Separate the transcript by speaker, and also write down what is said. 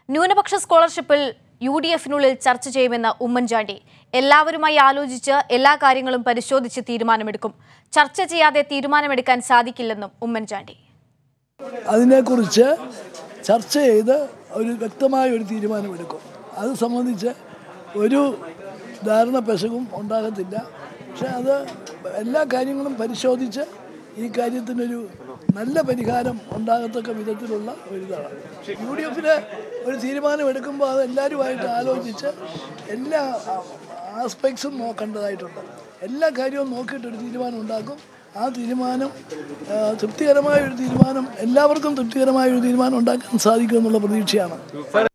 Speaker 1: ന്യൂനപക്ഷ സ്കോളർഷിപ്പിൽ U D എഫിനുള്ളിൽ ചർച്ച ചെയ്യുമെന്ന് ഉമ്മൻചാണ്ടി എല്ലാവരുമായി ആലോചിച്ച് എല്ലാ കാര്യങ്ങളും പരിശോധിച്ച് തീരുമാനമെടുക്കും ചർച്ച ചെയ്യാതെ തീരുമാനമെടുക്കാൻ സാധിക്കില്ലെന്നും ഉമ്മൻചാണ്ടി
Speaker 2: അതിനെക്കുറിച്ച് ചർച്ച ചെയ്ത് ഒരു വ്യക്തമായ ഒരു തീരുമാനമെടുക്കും അത് സംബന്ധിച്ച് ഒരു ധാരണ പെശകും ഉണ്ടാകത്തില്ല പക്ഷെ അത് എല്ലാ കാര്യങ്ങളും പരിശോധിച്ച് ഈ കാര്യത്തിനൊരു നല്ല പരിഹാരം ഉണ്ടാകത്തക്ക വിധത്തിലുള്ള ഒരു ഇതാണ് യു ഡി എഫിന് ഒരു തീരുമാനം എടുക്കുമ്പോൾ അത് എല്ലാവരുമായിട്ട് ആലോചിച്ച് എല്ലാ ആസ്പെക്ട്സും നോക്കേണ്ടതായിട്ടുണ്ട് എല്ലാ കാര്യവും നോക്കിയിട്ട് ഒരു തീരുമാനം ഉണ്ടാക്കും ആ തീരുമാനം ആ, തൃപ്തികരമായ ഒരു തീരുമാനം എല്ലാവർക്കും തൃപ്തികരമായ ഒരു തീരുമാനം ഉണ്ടാക്കാൻ സാധിക്കുമെന്നുള്ള പ്രതീക്ഷയാണ്